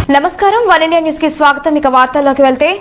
నమస్కారం one India news కి స్వాగతం ఇక వార్తల్లోకి వెళ్తే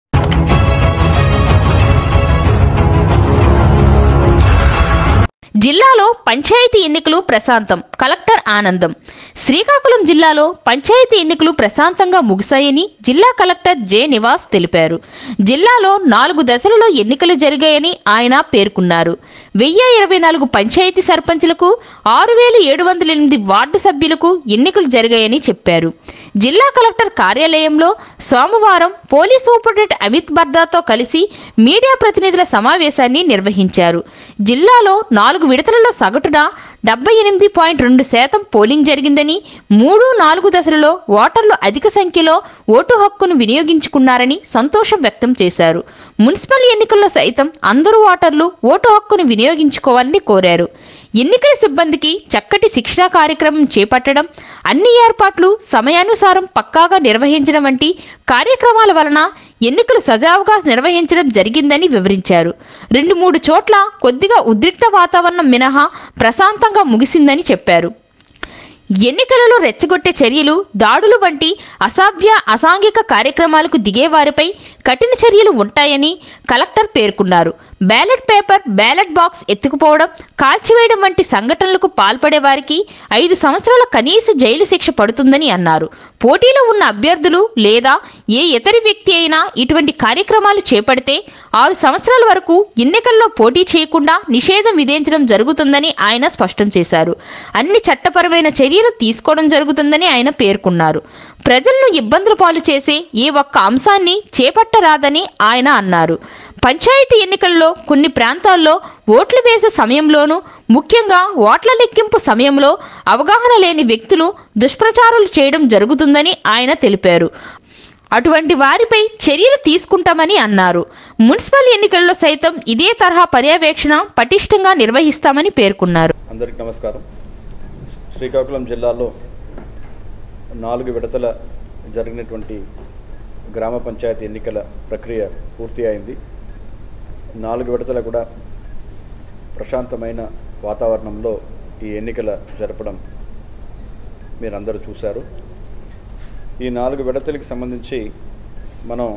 జిల్లాలో పంచాయతీ ఎన్నికలు ప్రశాంతం కలెక్టర్ ఆనందం శ్రీకాకుళం జిల్లాలో పంచాయతీ ఎన్నికలు ప్రశాంతంగా ముగిశాయని జిల్లా కలెక్టర్ జె నివాస్ తెలిపారు జిల్లాలో నాలుగు దశలలో ఎన్నికలు జరిగాయని ఆయన పేర్కొన్నారు వెయ్యి ఇరవై నాలుగు పంచాయతీ సర్పంచ్లకు ఆరు వేల ఏడు వందల ఎనిమిది వార్డు సభ్యులకు ఎన్నికలు జరిగాయని చెప్పారు జిల్లా కలెక్టర్ కార్యాలయంలో సోమవారం పోలీస్ సూపరింటెండెంట్ అమిత్ బర్దాతో కలిసి మీడియా ప్రతినిధుల సమావేశాన్ని నిర్వహించారు జిల్లాలో నాలుగు విడతలలో సగటున డెబ్బై ఎనిమిది పాయింట్ రెండు శాతం పోలింగ్ జరిగిందని మూడు నాలుగు దశలలో ఓటర్లు అధిక సంఖ్యలో ఓటు హక్కును వినియోగించుకున్నారని సంతోషం వ్యక్తం చేశారు మున్సిపల్ ఎన్నికల్లో సైతం అందరూ ఓటర్లు ఓటు హక్కును వినియోగించుకోవాలని కోరారు ఎన్నికల సిబ్బందికి చక్కటి శిక్షణా కార్యక్రమం చేపట్టడం అన్ని ఏర్పాట్లు సమయానుసారం పక్కాగా నిర్వహించడం వంటి కార్యక్రమాల వలన ఎన్నికలు సజావుగా నిర్వహించడం జరిగిందని వివరించారు రెండు మూడు చోట్ల కొద్దిగా ఉద్రిక్త వాతావరణం మినహా ప్రశాంతంగా ముగిసిందని చెప్పారు ఎన్నికలలో రెచ్చగొట్టే చర్యలు దాడులు వంటి అసాభ్య అసాంఘిక కార్యక్రమాలకు దిగేవారిపై కఠిన చర్యలు ఉంటాయని కలెక్టర్ పేర్కొన్నారు బ్యాలెట్ పేపర్ బ్యాలెట్ బాక్స్ ఎత్తుకుపోవడం కాల్చివేయడం వంటి సంఘటనలకు పాల్పడే వారికి ఐదు సంవత్సరాల కనీస జైలు శిక్ష పడుతుందని అన్నారు పోటీలో ఉన్న అభ్యర్థులు లేదా ఏ ఇతర వ్యక్తి అయినా ఇటువంటి కార్యక్రమాలు చేపడితే ఆరు సంవత్సరాల వరకు ఎన్నికల్లో పోటీ చేయకుండా నిషేధం విధించడం జరుగుతుందని ఆయన స్పష్టం చేశారు అన్ని చట్టపరమైన చర్యలు తీసుకోవడం జరుగుతుందని ఆయన పేర్కొన్నారు ప్రజలను ఇబ్బందుల పాలు చేసే ఏ ఒక్క అంశాన్ని చేపట్టరాదని ఆయన అన్నారు పంచాయతీ ఎన్నికల్లో కొన్ని ప్రాంతాల్లో ఓట్లు వేసే సమయంలోనూ ముఖ్యంగా ఓట్ల లెక్కింపు సమయంలో అవగాహన లేని వ్యక్తులు దుష్ప్రచారాలు చేయడం జరుగుతుందని ఆయన తెలిపారు అటువంటి వారిపై చర్యలు తీసుకుంటామని అన్నారు మున్సిపల్ ఎన్నికల్లో సైతం ఇదే తరహా పర్యవేక్షణ పటిష్టంగా నిర్వహిస్తామని పేర్కొన్నారు అందరికీ నమస్కారం శ్రీకాకుళం జిల్లాలో నాలుగు విడతల జరిగినటువంటి గ్రామ పంచాయతీ ఎన్నికల ప్రక్రియ పూర్తి అయింది నాలుగు విడతల కూడా ప్రశాంతమైన వాతావరణంలో ఈ ఎన్నికల జరపడం మీరందరూ చూశారు ఈ నాలుగు విడతలకు సంబంధించి మనం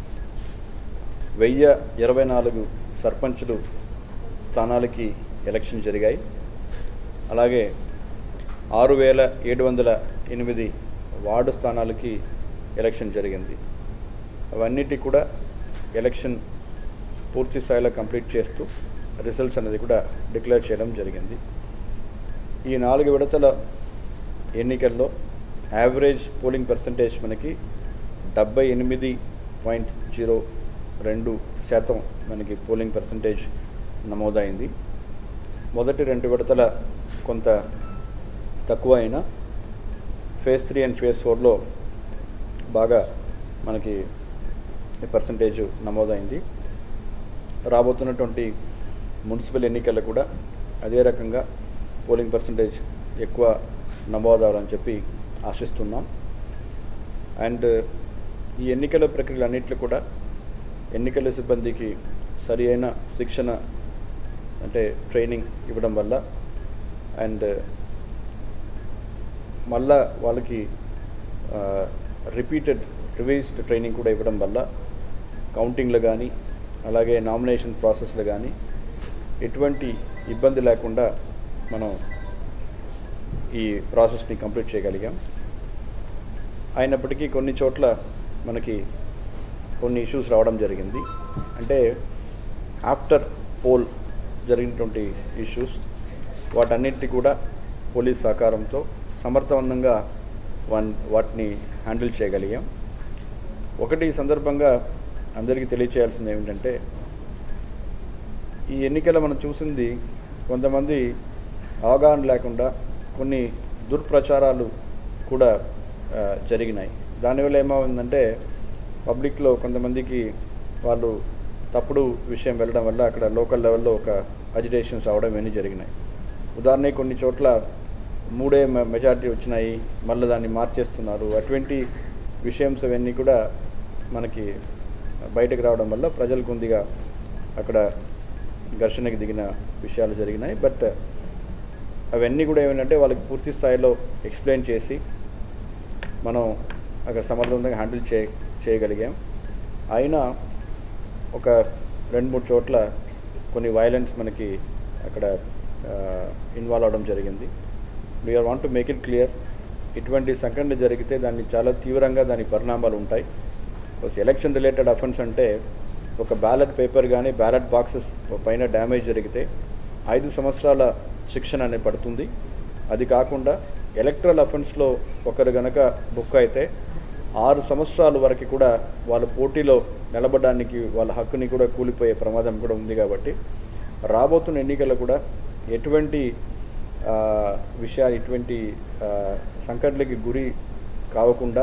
వెయ్యి ఇరవై నాలుగు సర్పంచులు స్థానాలకి ఎలక్షన్ జరిగాయి అలాగే ఆరు వేల ఏడు వందల ఎనిమిది వార్డు స్థానాలకి ఎలక్షన్ జరిగింది అవన్నిటి కూడా ఎలక్షన్ పూర్తి స్థాయిలో కంప్లీట్ చేస్తూ రిజల్ట్స్ అనేది కూడా డిక్లేర్ చేయడం జరిగింది ఈ నాలుగు విడతల ఎన్నికల్లో యావరేజ్ పోలింగ్ పర్సంటేజ్ మనకి డెబ్బై ఎనిమిది పాయింట్ జీరో రెండు శాతం మనకి పోలింగ్ పర్సంటేజ్ నమోదైంది మొదటి రెండు విడతల కొంత తక్కువ అయినా ఫేజ్ త్రీ అండ్ ఫేజ్ ఫోర్లో బాగా మనకి పర్సంటేజ్ నమోదైంది రాబోతున్నటువంటి మున్సిపల్ ఎన్నికల్లో కూడా అదే రకంగా పోలింగ్ పర్సంటేజ్ ఎక్కువ నమోదవ్వాలని చెప్పి ఆశిస్తున్నాం అండ్ ఈ ఎన్నికల ప్రక్రియలన్నింటిలో కూడా ఎన్నికల సిబ్బందికి సరి అయిన శిక్షణ అంటే ట్రైనింగ్ ఇవ్వడం వల్ల అండ్ మళ్ళా వాళ్ళకి రిపీటెడ్ రివైజ్డ్ ట్రైనింగ్ కూడా ఇవ్వడం వల్ల కౌంటింగ్లో కానీ అలాగే నామినేషన్ ప్రాసెస్లో కానీ ఎటువంటి ఇబ్బంది లేకుండా మనం ఈ ప్రాసెస్ని కంప్లీట్ చేయగలిగాం అయినప్పటికీ కొన్ని చోట్ల మనకి కొన్ని ఇష్యూస్ రావడం జరిగింది అంటే ఆఫ్టర్ పోల్ జరిగినటువంటి ఇష్యూస్ వాటన్నిటిని కూడా పోలీస్ సహకారంతో సమర్థవంతంగా వన్ వాటిని హ్యాండిల్ చేయగలిగాం ఒకటి ఈ సందర్భంగా అందరికీ తెలియచేయాల్సింది ఏమిటంటే ఈ ఎన్నికల మనం చూసింది కొంతమంది అవగాహన లేకుండా కొన్ని దుర్ప్రచారాలు కూడా ఆ, జరిగినాయి దానివల్ల ఏమవుందంటే పబ్లిక్లో కొంతమందికి వాళ్ళు తప్పుడు విషయం వెళ్ళడం వల్ల అక్కడ లోకల్ లెవెల్లో ఒక అజిటేషన్స్ అవడం ఇవన్నీ జరిగినాయి ఉదాహరణకి కొన్ని చోట్ల మూడే మె- మెజారిటీ వచ్చినాయి మళ్ళీ దాన్ని మార్చేస్తున్నారు అటువంటి విషయంస్ అవన్నీ కూడా మనకి బయటకు రావడం వల్ల ప్రజలు కొద్దిగా అక్కడ ఘర్షణకి దిగిన విషయాలు జరిగినాయి బట్ అవన్నీ కూడా ఏమిటంటే వాళ్ళకి పూర్తి స్థాయిలో ఎక్స్ప్లెయిన్ చేసి మనం అక్కడ సమర్థవంతంగా హ్యాండిల్ చే చేయగలిగాం అయినా ఒక రెండు మూడు చోట్ల కొన్ని వైలెన్స్ మనకి అక్కడ ఇన్వాల్వ్ అవడం జరిగింది we're want to make it clear ఇటువంటి సంఘటన జరిగితే దాన్ని చాలా తీవ్రంగా దాని పరిణామాలు ఉంటాయి ఎలక్షన్ రిలేటెడ్ అఫెన్స్ అంటే ఒక బ్యాలెట్ పేపర్ కానీ బ్యాలెట్ బాక్సెస్ పైన డ్యామేజ్ జరిగితే ఐదు సంవత్సరాల శిక్షణ అనేది పడుతుంది అది కాకుండా ఎలక్ట్రల్ అఫెన్స్లో ఒకరు గనక బుక్ అయితే ఆరు సంవత్సరాల వరకు కూడా వాళ్ళ పోటీలో నిలబడడానికి వాళ్ళ హక్కుని కూడా కూలిపోయే ప్రమాదం కూడా ఉంది కాబట్టి రాబోతున్న ఎన్నికల్లో కూడా ఎటువంటి ఆ, విషయాలు ఇటువంటి ఆ, సంకట్లకి గురి కావకుండా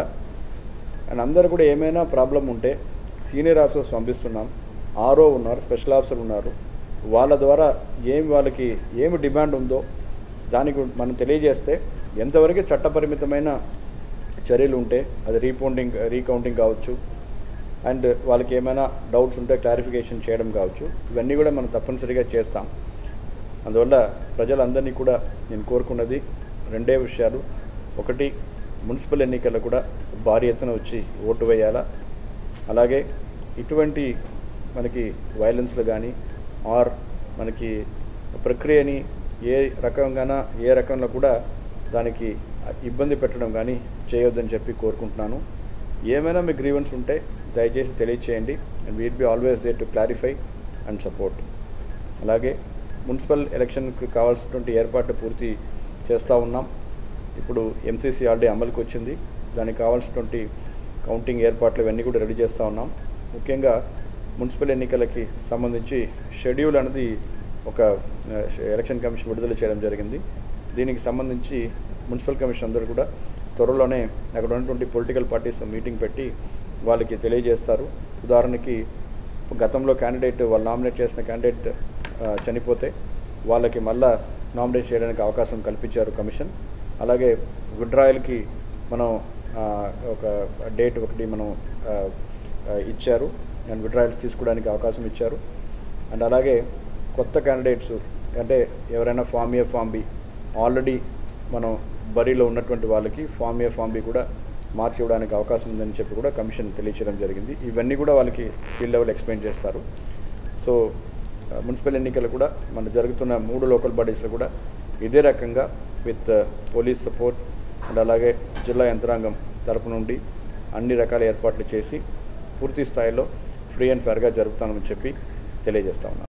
అండ్ అందరు కూడా ఏమైనా ప్రాబ్లం ఉంటే సీనియర్ ఆఫీసర్స్ పంపిస్తున్నాం ఆర్ఓ ఉన్నారు స్పెషల్ ఆఫీసర్ ఉన్నారు వాళ్ళ ద్వారా ఏం వాళ్ళకి ఏమి డిమాండ్ ఉందో దానికి మనం తెలియజేస్తే ఎంతవరకు చట్టపరిమితమైన చర్యలు ఉంటే అది రీకౌంటింగ్ రీకౌంటింగ్ కావచ్చు అండ్ వాళ్ళకి ఏమైనా డౌట్స్ ఉంటే క్లారిఫికేషన్ చేయడం కావచ్చు ఇవన్నీ కూడా మనం తప్పనిసరిగా చేస్తాం అందువల్ల ప్రజలందరినీ కూడా నేను కోరుకున్నది రెండే విషయాలు ఒకటి మున్సిపల్ ఎన్నికల్లో కూడా భారీ ఎత్తున వచ్చి ఓటు వేయాలా అలాగే ఇటువంటి మనకి వైలెన్స్లు కానీ ఆర్ మనకి ప్రక్రియని ఏ రకంగాన ఏ రకంలో కూడా దానికి ఇబ్బంది పెట్టడం కానీ చేయొద్దని చెప్పి కోరుకుంటున్నాను ఏమైనా మీ గ్రీవెన్స్ ఉంటే దయచేసి తెలియచేయండి and we'd be always there to clarify and support అలాగే మున్సిపల్ ఎలక్షన్కి కావాల్సినటువంటి ఏర్పాట్లు పూర్తి చేస్తూ ఉన్నాం ఇప్పుడు ఎంసీసీ ఆల్రెడీ అమలుకి వచ్చింది దానికి కావాల్సినటువంటి కౌంటింగ్ ఏర్పాట్లు ఇవన్నీ కూడా రెడీ చేస్తూ ఉన్నాం ముఖ్యంగా మున్సిపల్ ఎన్నికలకి సంబంధించి షెడ్యూల్ అనేది ఒక ఆ, ఎలక్షన్ కమిషన్ విడుదల చేయడం జరిగింది దీనికి సంబంధించి మున్సిపల్ కమిషన్ అందరూ కూడా త్వరలోనే అక్కడ ఉన్నటువంటి పొలిటికల్ పార్టీస్ మీటింగ్ పెట్టి వాళ్ళకి తెలియజేస్తారు ఉదాహరణకి గతంలో క్యాండిడేట్ వాళ్ళు నామినేట్ చేసిన క్యాండిడేట్ ఆ, చనిపోతే వాళ్ళకి మళ్ళా నామినేట్ చేయడానికి అవకాశం కల్పించారు కమిషన్ అలాగే విడ్రాయల్కి మనం ఆ, ఒక డేట్ ఒకటి మనం ఆ, ఆ, ఇచ్చారు అండ్ విడ్రాయల్స్ తీసుకోవడానికి అవకాశం ఇచ్చారు అండ్ అలాగే కొత్త క్యాండిడేట్స్ అంటే ఎవరైనా form A form B already మనం బరిలో ఉన్నటువంటి వాళ్ళకి ఫామ్ ఏ ఫామ్ బి కూడా మార్చి ఇవ్వడానికి అవకాశం ఉందని చెప్పి కూడా కమిషన్ తెలియచేయడం జరిగింది ఇవన్నీ కూడా వాళ్ళకి ఫీల్డ్ లెవెల్ ఎక్స్ప్లెయిన్ చేస్తారు సో ఆ, మున్సిపల్ ఎన్నికలు కూడా మన జరుగుతున్న మూడు లోకల్ బాడీస్లో కూడా ఇదే రకంగా విత్ పోలీస్ సపోర్ట్ అండ్ అలాగే జిల్లా యంత్రాంగం తరపు నుండి అన్ని రకాల ఏర్పాట్లు చేసి పూర్తి స్థాయిలో ఫ్రీ అండ్ ఫేర్గా జరుపుతామని చెప్పి తెలియజేస్తా ఉన్నాను